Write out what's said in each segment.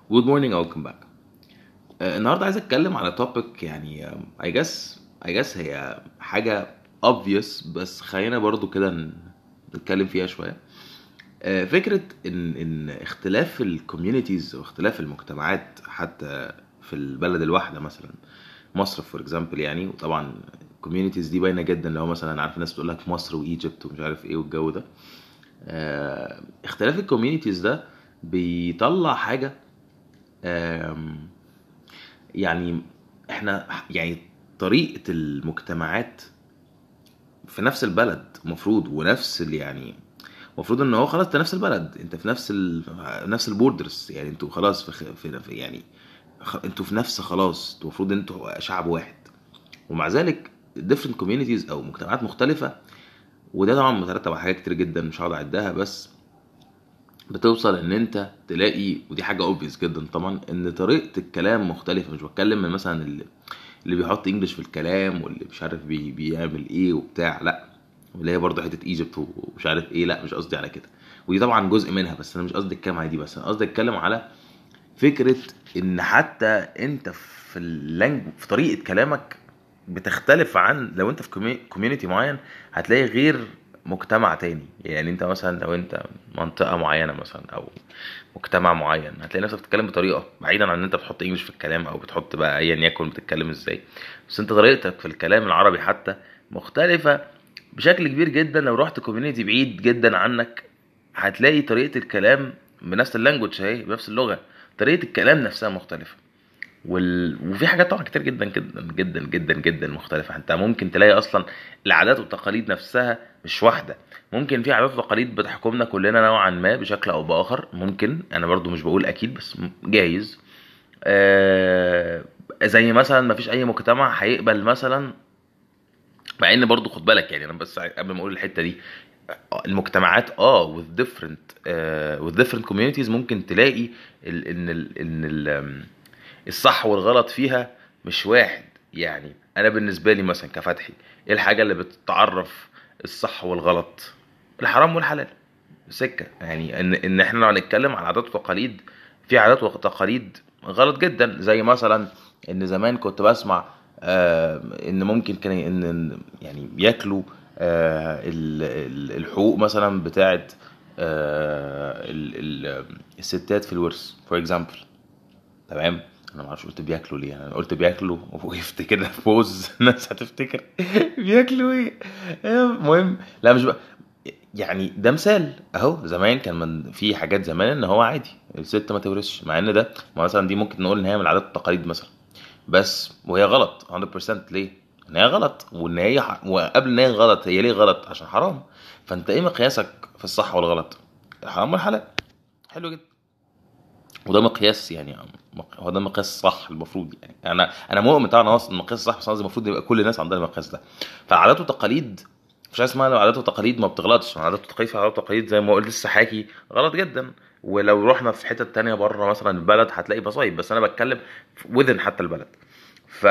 Good morning and welcome back. آه، النهارده عايز اتكلم على توبيك يعني اي جس اي جس هي حاجه obvious بس خلينا برضو كده ن- نتكلم فيها شويه آه، فكره ان ان اختلاف الكوميونيتيز واختلاف المجتمعات حتى في البلد الواحده مثلا مصر فور اكزامبل يعني وطبعا الكوميونيتيز دي باينه جدا لو مثلا عارف الناس بتقول لك مصر وايجيبت ومش عارف ايه والجو ده آه، اختلاف الكوميونيتيز ده بيطلع حاجه آم، يعني احنا يعني طريقة المجتمعات في نفس البلد المفروض ونفس ال- يعني المفروض ان هو خلاص انت نفس البلد انت في نفس ال... نفس البوردرز يعني انتوا خلاص في, خ- في... في يعني خ- انتوا في نفس خلاص انتوا المفروض انتوا شعب واحد ومع ذلك different communities او مجتمعات مختلفة وده طبعا مترتب على حاجات كتير جدا مش هقعد اعدها بس بتوصل ان انت تلاقي ودي حاجه اوبفيس جدا طبعا ان طريقه الكلام مختلفه مش بتكلم من مثلا اللي, اللي بيحط انجلش في الكلام واللي مش عارف بي بيعمل ايه وبتاع لا اللي هي برضه حته ايجيبت ومش عارف ايه لا مش قصدي على كده ودي طبعا جزء منها بس انا مش قصدي اتكلم على دي بس انا قصدي اتكلم على فكره ان حتى انت في اللانج في طريقه كلامك بتختلف عن لو انت في كوميونتي معين هتلاقي غير مجتمع تاني يعني انت مثلا لو انت منطقه معينه مثلا او مجتمع معين هتلاقي نفسك بتتكلم بطريقه بعيدا عن ان انت بتحط انجلش في الكلام او بتحط بقى ايا يكن بتتكلم ازاي بس انت طريقتك في الكلام العربي حتى مختلفه بشكل كبير جدا لو رحت كوميونتي بعيد جدا عنك هتلاقي طريقه الكلام بنفس اللانجوج اهي بنفس اللغه طريقه الكلام نفسها مختلفه وال... وفي حاجات طبعا كتير جدا جدا جدا جدا جدا مختلفة انت ممكن تلاقي اصلا العادات والتقاليد نفسها مش واحدة ممكن في عادات وتقاليد بتحكمنا كلنا نوعا ما بشكل او باخر ممكن انا برضو مش بقول اكيد بس م- جايز آه... زي مثلا ما فيش اي مجتمع هيقبل مثلا مع ان برضو خد بالك يعني انا بس قبل ما اقول الحتة دي المجتمعات اه with different آه with different communities ممكن تلاقي ال ان ال ان ال الصح والغلط فيها مش واحد يعني انا بالنسبه لي مثلا كفتحي ايه الحاجه اللي بتعرف الصح والغلط الحرام والحلال سكه يعني ان ان احنا لو هنتكلم عن عادات وتقاليد في عادات وتقاليد غلط جدا زي مثلا ان زمان كنت بسمع آه ان ممكن كان ان إن يعني ياكلوا آه ال- ال- الحقوق مثلا بتاعت آه ال- ال- الستات في الورث فور اكزامبل تمام انا ما اعرفش قلت بياكلوا ليه انا قلت بياكلوا وقفت كده في بوز الناس هتفتكر بياكلوا ايه المهم لا مش بقى يعني ده مثال اهو زمان كان من في حاجات زمان ان هو عادي الست ما تورثش مع ان ده ما مثلا دي ممكن نقول ان هي من العادات والتقاليد مثلا بس وهي غلط 100% ليه؟ ان هي غلط وان هي ح... وقبل ان هي غلط هي ليه غلط؟ عشان حرام فانت ايه مقياسك في الصح والغلط؟ الحرام والحلال حلو جدا وده مقياس يعني مق- هو ده مقياس صح المفروض يعني انا انا مؤمن طبعا هو المقياس صح بس قصدي المفروض يبقى كل الناس عندها المقياس ده فالعادات والتقاليد مش حاجه اسمها عادات وتقاليد ما بتغلطش عادات وتقاليد في عادات وتقاليد زي ما قلت لسه حاكي غلط جدا ولو رحنا في حتة تانية بره مثلا البلد هتلاقي مصايب بس انا بتكلم وذن حتى البلد ف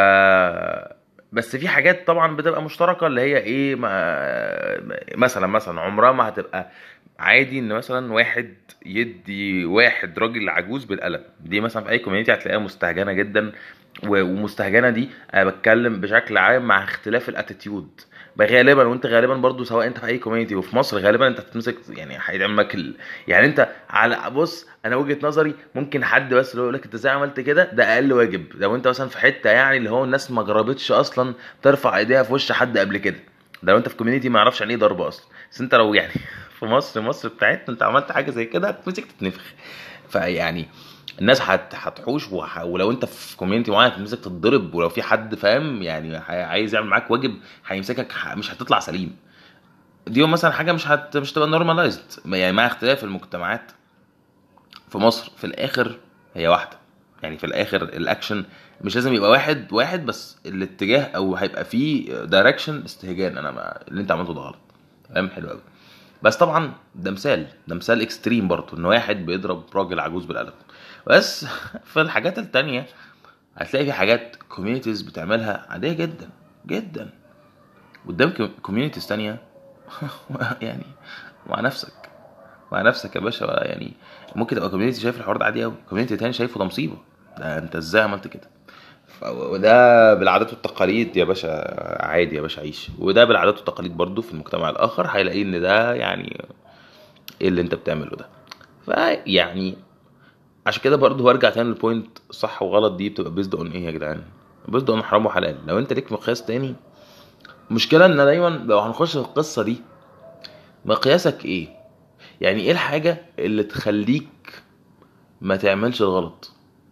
بس في حاجات طبعا بتبقى مشتركه اللي هي ايه ما... مثلا مثلا عمرها ما هتبقى عادي ان مثلا واحد يدي واحد راجل عجوز بالقلم دي مثلا في اي كوميونتي هتلاقيها مستهجنه جدا و- ومستهجنه دي انا بتكلم بشكل عام مع اختلاف الاتيتيود غالبا وانت غالبا برضو سواء انت في اي كوميونتي وفي مصر غالبا انت هتمسك يعني هيتعمل لك ال... يعني انت على بص انا وجهه نظري ممكن حد بس اللي هو يقول لك انت ازاي عملت كده ده اقل واجب لو انت مثلا في حته يعني اللي هو الناس ما جربتش اصلا ترفع ايديها في وش حد قبل كده ده لو انت في كوميونتي ما يعرفش يعني ايه ضرب اصلا بس انت لو يعني في مصر مصر بتاعتنا انت عملت حاجه زي كده هتمسك تتنفخ فيعني الناس هت- هتحوش وح... ولو انت في كوميونتي معين هتمسك تتضرب ولو في حد فاهم يعني ح- عايز يعمل معاك واجب هيمسكك ح- مش هتطلع سليم دي مثلا حاجه مش هت... مش تبقى نورماليزد يعني مع اختلاف المجتمعات في مصر في الاخر هي واحده يعني في الاخر الاكشن مش لازم يبقى واحد واحد بس الاتجاه او هيبقى فيه دايركشن استهجان انا ما اللي انت عملته ده غلط تمام حلو قوي بس طبعا ده مثال ده مثال اكستريم برضه ان واحد بيضرب راجل عجوز بالقلم بس في الحاجات التانية هتلاقي في حاجات كوميونيتيز بتعملها عادية جدا جدا قدام كوميونيتيز تانية يعني مع نفسك مع نفسك يا باشا يعني ممكن تبقى كوميونتي شايف الحوار ده عادي قوي كوميونتي تاني شايفه ده مصيبه ده انت ازاي عملت كده ف- وده بالعادات والتقاليد يا باشا عادي يا باشا عيش وده بالعادات والتقاليد برضو في المجتمع الاخر هيلاقي ان ده يعني ايه اللي انت بتعمله ده فيعني عشان كده برضه برجع تاني للبوينت صح وغلط دي بتبقى بيزد اون ايه يا جدعان بيزد اون حرام وحلال لو انت ليك مقياس تاني المشكله ان دايما لو هنخش في القصه دي مقياسك ايه يعني ايه الحاجه اللي تخليك ما تعملش الغلط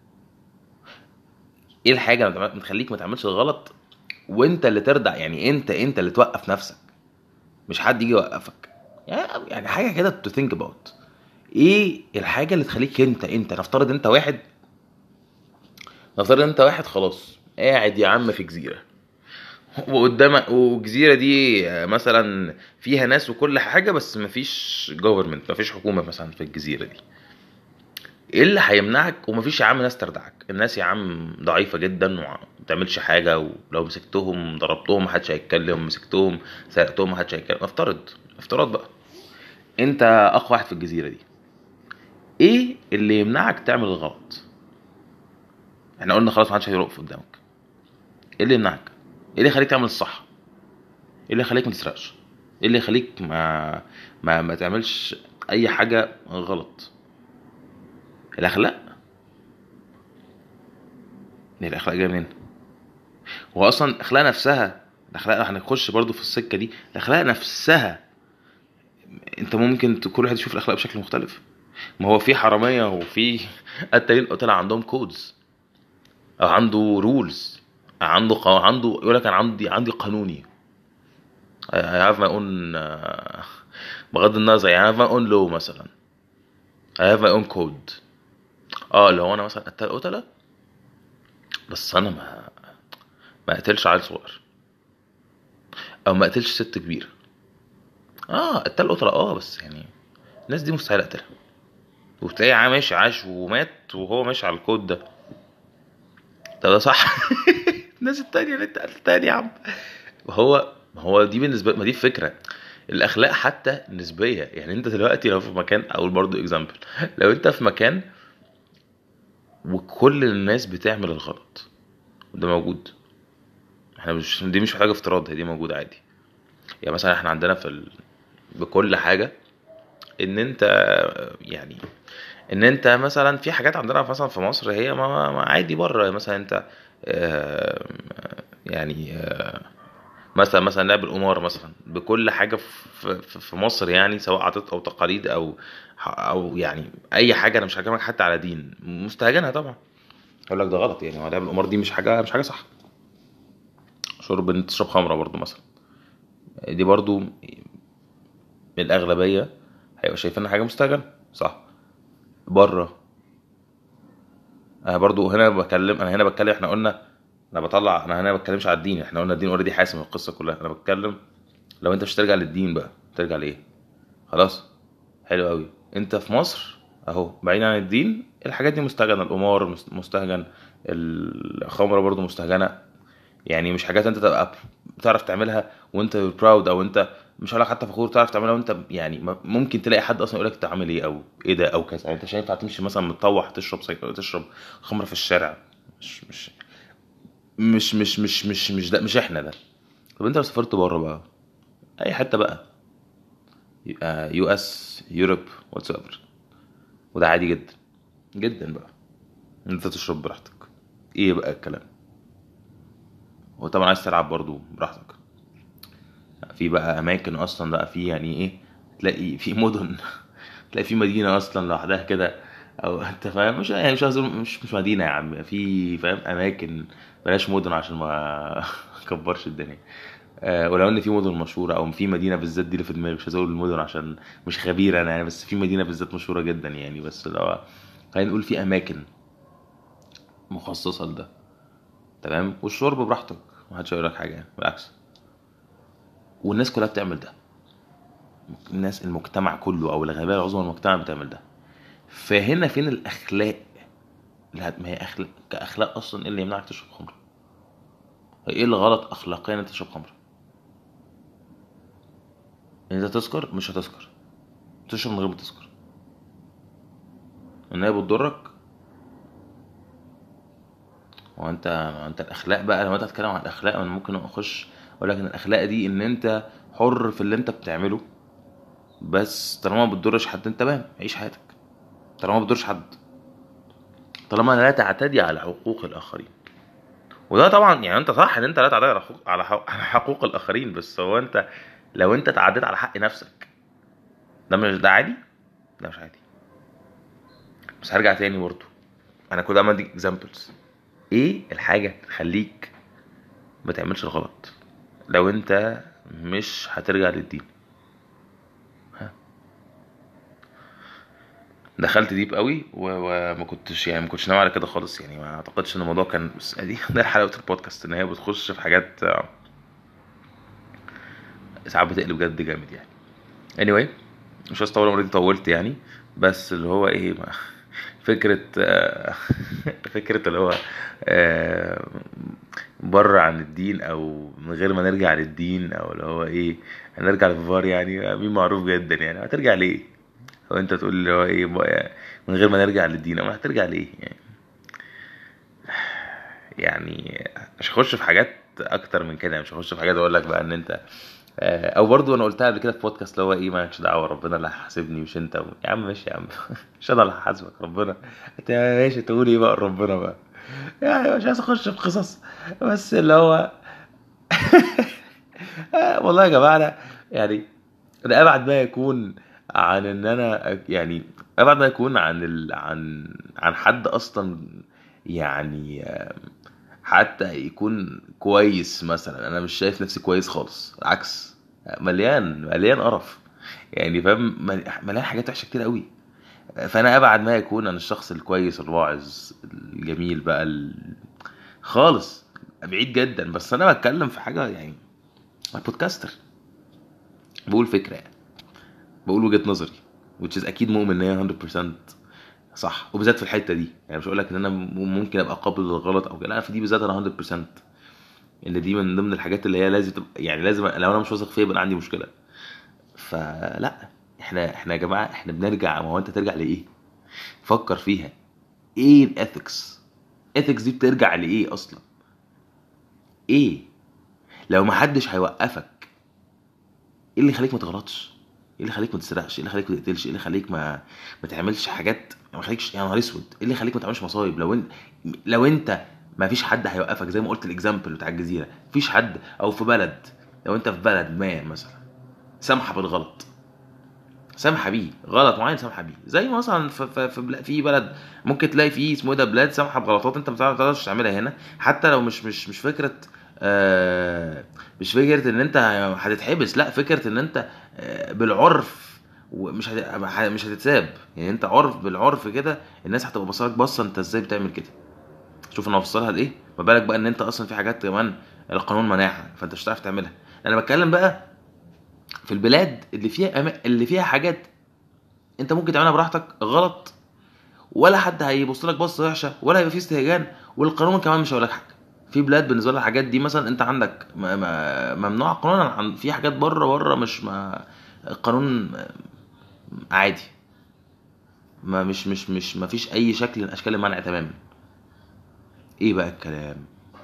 ايه الحاجه اللي تعمل- تخليك ما تعملش الغلط وانت اللي ترضع يعني انت انت اللي توقف نفسك مش حد يجي يوقفك يعني يعني حاجه كده تو ثينك اباوت ايه الحاجه اللي تخليك انت انت نفترض انت واحد نفترض انت واحد خلاص قاعد يا عم في جزيره وقدامك والجزيره دي مثلا فيها ناس وكل حاجه بس مفيش جوفرمنت مفيش حكومه مثلا في الجزيره دي ايه اللي هيمنعك ومفيش يا عم ناس تردعك الناس يا عم ضعيفه جدا وما بتعملش حاجه ولو مسكتهم ضربتهم محدش هيتكلم مسكتهم سرقتهم محدش هيتكلم افترض افتراض بقى انت اقوى واحد في الجزيره دي ايه اللي يمنعك تعمل الغلط احنا قلنا خلاص محدش هيقف قدامك ايه اللي يمنعك ايه اللي يخليك تعمل الصح ايه اللي يخليك ما تسرقش ايه اللي يخليك ما ما ما تعملش اي حاجه غلط الاخلاق هي الاخلاق جايه منين هو اصلا الاخلاق نفسها الاخلاق هنخش برضو في السكه دي الاخلاق نفسها انت ممكن ت- كل واحد يشوف الاخلاق بشكل مختلف ما هو في حراميه وفي قتالين قتله عندهم كودز او عنده رولز عنده قا... عنده يقول لك انا عندي عندي قانوني I have my own uh, بغض النظر يعني I have my own law مثلا I have my own code اه اللي هو انا مثلا قتل قتله بس انا ما ما قتلش عيل صغير او ما قتلش ست كبيره اه قتل قتله اه بس يعني الناس دي مستحيل اقتلها وتلاقيه عا- ماشي عاش ومات وهو ماشي على الكود ده طب ده صح الناس التانية اللي انت قتلتها دي يا عم هو هو دي بالنسبه ما دي الفكره الاخلاق حتى نسبيه يعني انت دلوقتي لو في مكان اقول برضو اكزامبل لو انت في مكان وكل الناس بتعمل الغلط وده موجود احنا مش دي مش محتاجه افتراض هي دي موجوده عادي يعني مثلا احنا عندنا في ال... بكل حاجه ان انت يعني ان انت مثلا في حاجات عندنا مثلا في مصر هي ما ما عادي بره مثلا انت آه، يعني آه، مثلا مثلا لعب القمار مثلا بكل حاجه في في- في مصر يعني سواء عادات او تقاليد او او يعني اي حاجه انا مش هكلمك حتى على دين مستهجنها طبعا اقول لك ده غلط يعني هو لعب القمار دي مش حاجه مش حاجه صح شرب ان تشرب خمره برضو مثلا دي برضو الاغلبيه هيبقى شايفينها حاجه مستهجنه صح بره انا برضو هنا بكلم انا هنا بتكلم احنا قلنا انا بطلع انا هنا ما بتكلمش على الدين احنا قلنا الدين اوريدي حاسم القصه كلها انا بتكلم لو انت مش ترجع للدين بقى ترجع لايه خلاص حلو قوي انت في مصر اهو بعيد عن الدين الحاجات دي مستهجنه القمار مست- مستهجن الخمره برضو مستهجنه يعني مش حاجات انت تبقى بتعرف تعملها وانت براود او انت مش هقول لك حتى فخور تعرف تعملها وانت يعني م- ممكن تلاقي حد اصلا يقول لك انت عامل ايه او ايه ده او كذا يعني انت مش هينفع تمشي مثلا متطوح تشرب سيجاره تشرب خمره في الشارع مش مش مش مش مش مش مش ده مش احنا ده طب انت لو سافرت بره بقى اي حته بقى يو اس يوروب واتس ايفر وده عادي جدا جدا بقى ان انت تشرب براحتك ايه بقى الكلام وطبعا عايز تلعب برضو براحتك في بقى اماكن اصلا بقى في يعني ايه تلاقي في مدن تلاقي في مدينه اصلا لوحدها كده او انت فاهم مش يعني مش قصدي- مش مش مدينه يا عم في فاهم اماكن بلاش مدن عشان ما اكبرش الدنيا آه ولو ان في مدن مشهوره او في مدينه بالذات دي اللي في دماغي مش عايز اقول المدن عشان مش خبير انا يعني بس في مدينه بالذات مشهوره جدا يعني بس لو خلينا نقول في اماكن مخصصه لده تمام والشرب براحتك محدش هيقول لك حاجه يعني بالعكس والناس كلها بتعمل ده الناس المجتمع كله او الغالبيه العظمى من المجتمع بتعمل ده فهنا فين الاخلاق اللي هت- ما هي اخلاق كاخلاق اصلا ايه اللي يمنعك تشرب خمره ايه اللي غلط اخلاقيا انت تشرب خمره ان انت تسكر مش هتسكر تشرب من غير ما تسكر ان هي بتضرك هو انت انت الاخلاق بقى لما انت هتتكلم عن الاخلاق انا ممكن اخش اقول لك ان الاخلاق دي ان انت حر في اللي انت بتعمله بس طالما ما بتضرش حد انت تمام عيش حياتك طالما ما بتضرش حد طالما لا تعتدي على حقوق الاخرين وده طبعا يعني انت صح ان انت لا تعتدي على حقوق على حقوق- على حقوق الاخرين بس هو انت لو انت تعديت على حق نفسك ده مش ده عادي ده مش عادي بس هرجع تاني برضه انا كل ده عمال اديك اكزامبلز ايه الحاجه تخليك ما تعملش الغلط لو انت مش هترجع للدين ها دخلت ديب قوي و- وما كنتش يعني ما كنتش ناوي على كده خالص يعني ما اعتقدش ان الموضوع كان بس دي ده حلاوه البودكاست ان هي بتخش في حاجات آه، ساعات بتقلب جد جامد يعني anyway مش عايز اطول اوريدي طولت يعني بس اللي هو ايه ما فكرة آه، فكرة اللي هو آه، بره عن الدين او من غير ما نرجع للدين او اللي هو ايه هنرجع للفار يعني مين معروف جدا يعني هترجع ليه هو انت تقول اللي هو ايه بقى من غير ما نرجع للدين اما هترجع ليه يعني يعني مش هخش في حاجات اكتر من كده مش هخش في حاجات اقول لك بقى ان انت آه، او برضو انا قلتها قبل كده في بودكاست اللي هو ايه مالكش دعوه ربنا اللي هيحاسبني مش انت يا عم ماشي يا عم مش انا اللي هحاسبك ربنا انت ماشي تقول ايه بقى ربنا بقى يعني مش عايز اخش في قصص بس اللي هو آه، والله يا جماعه انا يعني انا ابعد ما يكون عن ان انا يعني ابعد ما يكون عن ال... عن عن حد اصلا يعني آه، حتى يكون كويس مثلا انا مش شايف نفسي كويس خالص العكس مليان مليان قرف يعني فاهم مل- مليان حاجات وحشه كتير قوي فانا ابعد ما يكون عن الشخص الكويس الواعظ الجميل بقى ال... خالص بعيد جدا بس انا بتكلم في حاجه يعني أنا بودكاستر بقول فكره يعني بقول وجهه نظري which is اكيد مؤمن ان هي 100% صح وبالذات في الحته دي يعني مش هقول لك ان انا م- ممكن ابقى قابل للغلط او كده لا في دي بالذات انا 100% ان دي من ضمن الحاجات اللي هي لازم تبقى يعني لازم لو انا مش واثق فيها يبقى أنا عندي مشكله فلا احنا احنا يا جماعه احنا بنرجع ما هو انت ترجع لايه فكر فيها ايه الاثكس الاثكس دي بترجع لايه اصلا ايه لو ما حدش هيوقفك ايه اللي يخليك ما تغلطش ايه اللي يخليك ما تسرقش ايه اللي يخليك ما تقتلش ايه اللي يخليك ما ما تعملش حاجات ما يخليكش يا نهار اسود ايه اللي يخليك ما تعملش مصايب لو انت لو انت ما فيش حد هيوقفك زي ما قلت الاكزامبل بتاع الجزيره مفيش حد او في بلد لو انت في بلد ما مثلا سامحه بالغلط سامحه بيه غلط معين سامحه بيه زي مثلا في في في, بلا- في بلد ممكن تلاقي فيه اسمه ايه ده بلاد سامحه بغلطات انت ما تقدرش تعملها هنا حتى لو مش مش مش فكره آه مش فكره ان انت هتتحبس لا فكره ان انت آه بالعرف ومش هت... مش هتتساب يعني انت عرف بالعرف كده الناس هتبقى بصلك بصه انت ازاي بتعمل كده شوف انا هوصلها لايه ما بالك بقى ان انت اصلا في حاجات كمان القانون مناعها فانت مش هتعرف تعملها انا بتكلم بقى في البلاد اللي فيها أما... اللي فيها حاجات انت ممكن تعملها براحتك غلط ولا حد هيبص لك بصه وحشه ولا هيبقى فيه استهجان والقانون كمان مش هيقول لك حاجه في بلاد بالنسبه لها الحاجات دي مثلا انت عندك م... م... ممنوع قانونا عن في حاجات بره بره مش ما القانون عادي ما مش مش مش ما فيش اي شكل من اشكال المنع تماما ايه بقى الكلام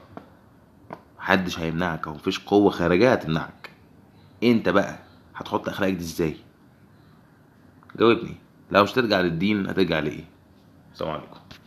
محدش هيمنعك او مفيش قوه خارجيه هتمنعك انت بقى هتحط اخلاقك دي ازاي جاوبني لو مش ترجع للدين هترجع لايه السلام عليكم